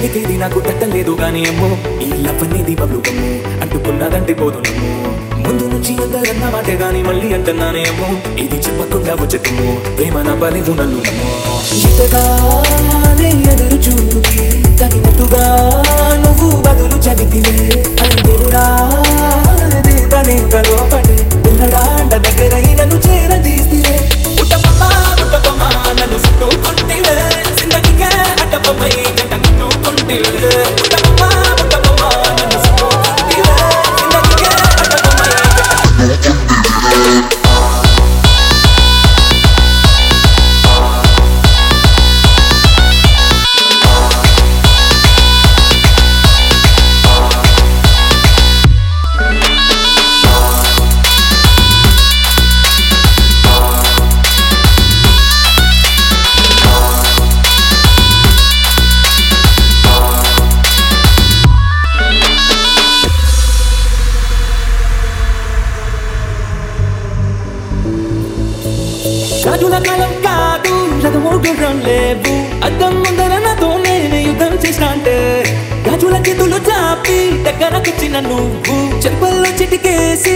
చెలికేది నాకు తట్టలేదు గాని అమ్మో ఈ లవ్ అనేది బబ్లు గమ్ము అంటుకున్నదంటే పోదు నమ్ము ముందు నుంచి అందరన్న మాటే గాని మళ్ళీ అంటున్నానే అమ్మో ఇది చెప్పకుండా వచ్చేతుము ప్రేమ నా బలివు నన్ను నమ్మో ఇతగానే ఎదురు చూపి తగినట్టుగా నువ్వు బదులు చదివితే దేవుడా తనే లోపడి పిల్లడాండ దగ్గర నన్ను చేరదీస్తే పుట్టపమ్మ పుట్టపమ్మ నన్ను చుట్టుకుంటివే జిందగీకే అడ్డపమ్మై గంట చుట్టుకుంటివే పుట్టపమ్మ పుట్టపమ్మ నన్ను చుట్టుకుంటివే జిందగీకే అడ్డపమ్మై గంట రాజుల కాలం కాదు రథము గుర్రం లేవు అద్దం ముందర నాతో నేను యుద్ధం చేసిన అంటే రాజుల చేతులు చాపి దగ్గరకొచ్చిన నువ్వు చెంపల్లో చిటికేసి